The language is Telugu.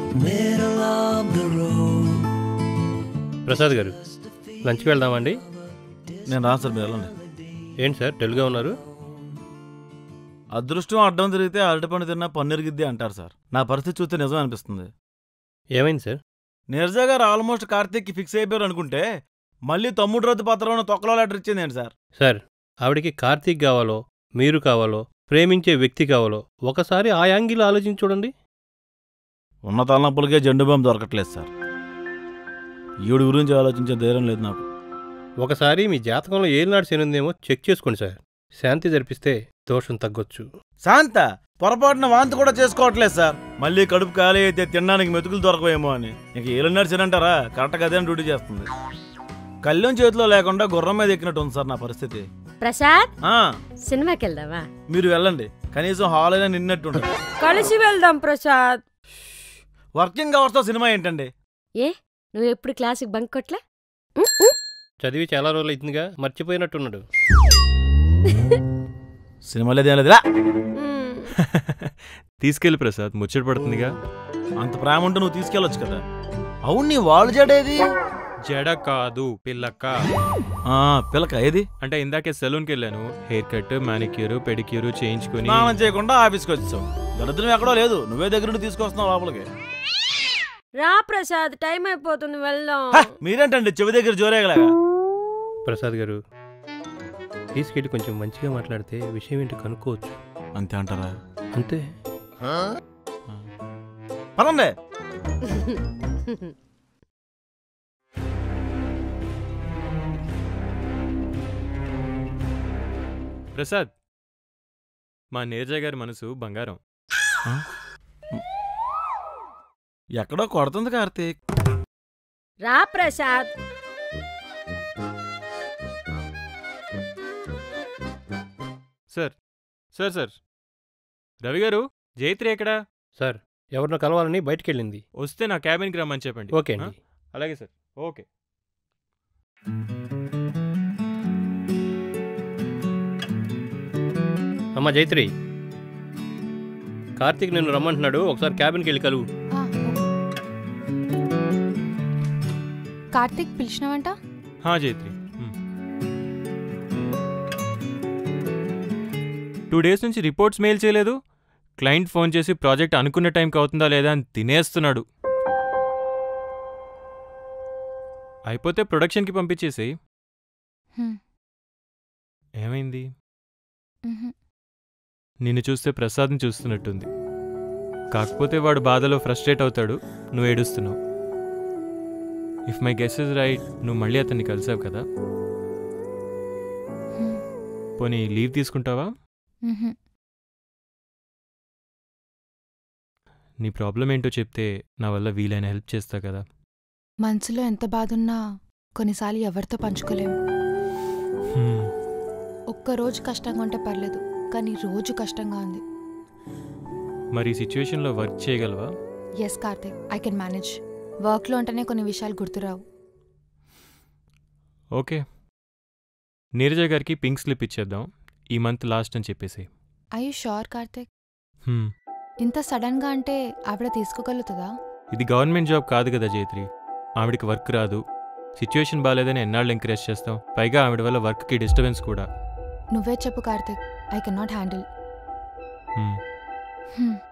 middle of the road. Prasad గారు లంచ్కి వెళ్దామండి నేను రాను సార్ మీరు వెళ్ళండి ఏంటి సార్ డల్గా ఉన్నారు అదృష్టం అడ్డం తిరిగితే అరటిపండు తిన్నా పన్నీరుగిద్ది అంటారు సార్ నా పరిస్థితి చూస్తే నిజం అనిపిస్తుంది ఏమైంది సార్ నీరజ గారు ఆల్మోస్ట్ కార్తీక్కి ఫిక్స్ అయిపోయారు అనుకుంటే మళ్ళీ తమ్ముడు రద్దు పత్రం తొక్కలో లెటర్ ఇచ్చింది ఏంటి సార్ సార్ ఆవిడికి కార్తీక్ కావాలో మీరు కావాలో ప్రేమించే వ్యక్తి కావాలో ఒకసారి ఆ యాంగిల్ ఆలోచించి చూడండి ఉన్న తలనొప్పులకే జెండు బాంబు దొరకట్లేదు సార్ ఈవిడ గురించి ఆలోచించే ధైర్యం లేదు నాకు ఒకసారి మీ జాతకంలో ఏలినాడు శని ఉందేమో చెక్ చేసుకోండి సార్ శాంతి జరిపిస్తే దోషం తగ్గొచ్చు శాంత పొరపాటున వాంతి కూడా చేసుకోవట్లేదు సార్ మళ్ళీ కడుపు ఖాళీ అయితే తినడానికి మెతుకులు దొరకవేమో అని ఇంక ఏలున్నాడు అంటారా కరెక్ట్గా అదే డ్యూటీ చేస్తుంది కళ్యాణ్ చేతిలో లేకుండా గుర్రం మీద ఎక్కినట్టు ఉంది సార్ నా పరిస్థితి ప్రసాద్ ఆ, సినిమాకి వెళ్దామా మీరు వెళ్ళండి కనీసం హాల్ అయినా నిన్నట్టు ఉంటుంది కలిసి వెళ్దాం ప్రసాద్ వర్కింగ్ అవర్స్తో సినిమా ఏంటండి ఏ నువ్వు ఎప్పుడు క్లాసిక్ బంక్ కొట్లే చదివి చాలా రోజులు అవుతుందిగా మర్చిపోయినట్టున్నాడు సినిమా లేదేం లేదురా తీసుకెళ్ళి ప్రసాద్ ముచ్చట పడుతుందిగా అంత ప్రేమ ఉంటే నువ్వు తీసుకెళ్ళొచ్చు కదా అవును నీ వాళ్ళు జడేది జడ కాదు పిల్లక్క ఆ, పిల్లక ఏది అంటే ఇందాకే సెలూన్కి వెళ్ళాను హెయిర్ కట్ మానిక్యూర్ పెడిక్యూర్ చేయించుకుని స్నానం చేయకుండా ఆఫీస్కి వచ్చావు దరిద్రం ఎక్కడో లేదు నువ్వే దగ్గర నుండి తీసుకొస్తున్నావు లోపలికి రా ప్రసాద్ టైం అయిపోతుంది వెళ్దాం హ, మీరేంటండి చెవి దగ్గర జోరేగలాగా ప్రసాద్ గారు తీసుకెళ్ళి కొంచెం మంచిగా మాట్లాడితే విషయం ఏంటి కనుక్కోవచ్చు అంతే అంటారా అంతే పదండి ప్రసాద్ మా నీరజ గారి మనసు బంగారం ఎక్కడో కొడుతుంది కార్తీక్ రా Prasad sir sir sir Ravi గారు జైత్రి ఎక్కడా సార్ ఎవరినో కలవాలని బయటికి వెళ్ళింది వస్తే నా క్యాబిన్కి రమ్మని చెప్పండి ఓకే ఆ? అండి అలాగే సార్ ఓకే అమ్మ జైత్రి కార్తీక్ నిన్ను రమ్మంటున్నాడు ఒకసారి క్యాబిన్కి వెళ్ళి కలువు ఆ, కార్తీక్ పిలిచినావంట హా జైత్రి టూ డేస్ నుంచి రిపోర్ట్స్ మెయిల్ చేయలేదు క్లయింట్ ఫోన్ చేసి ప్రాజెక్ట్ అనుకున్న టైంకి అవుతుందా లేదా అని తినేస్తున్నాడు అయిపోతే ప్రొడక్షన్కి పంపించేసి హ్మ్, ఏమైంది మ్హూ. నిన్ను చూస్తే ప్రసాద్ని చూస్తున్నట్టుంది కాకపోతే వాడు బాధలో ఫ్రస్ట్రేట్ అవుతాడు నువ్వు ఏడుస్తున్నావు if my guess is right నువ్వు మళ్ళీ అతన్ని కలిసావు కదా హ్మ్, పోనీ లీవ్ తీసుకుంటావా మ్హూ. నీ ప్రాబ్లం ఏంటో చెప్తే నా వల్ల వీలైన హెల్ప్ చేస్తా కదా మనసులో ఎంత బాధున్నా కొన్నిసార్లు ఎవరితో పంచుకోలేము హ్మ్. ఒక్క రోజు కష్టంగా ఉంటే పర్లేదు కానీ రోజు కష్టంగా ఉంది మరి ఈ సిచ్యువేషన్లో వర్క్ చేయగలవా yes Karthik I can manage వర్క్లో ఉంటేనే కొన్ని విషయాలు గుర్తురావు ఓకే నీరజ గారికి పింక్ స్లిప్ ఇచ్చేద్దాం ఈ మంత్ లాస్ట్ అని చెప్పేసి ఐ యూ షూర్ కార్తీక్ హ్మ్. ఇంత సడన్గా అంటే ఆవిడ తీసుకోగలుగుతుందా ఇది గవర్నమెంట్ జాబ్ కాదు కదా జైత్రి ఆవిడకి వర్క్ రాదు సిచ్యువేషన్ బాగాలేదని ఎన్నాళ్ళు ఎంకరేజ్ చేస్తాం పైగా ఆవిడ వల్ల వర్క్కి డిస్టర్బెన్స్ కూడా నువ్వే చెప్పు Karthik I can not handle hmm. హ్మ్.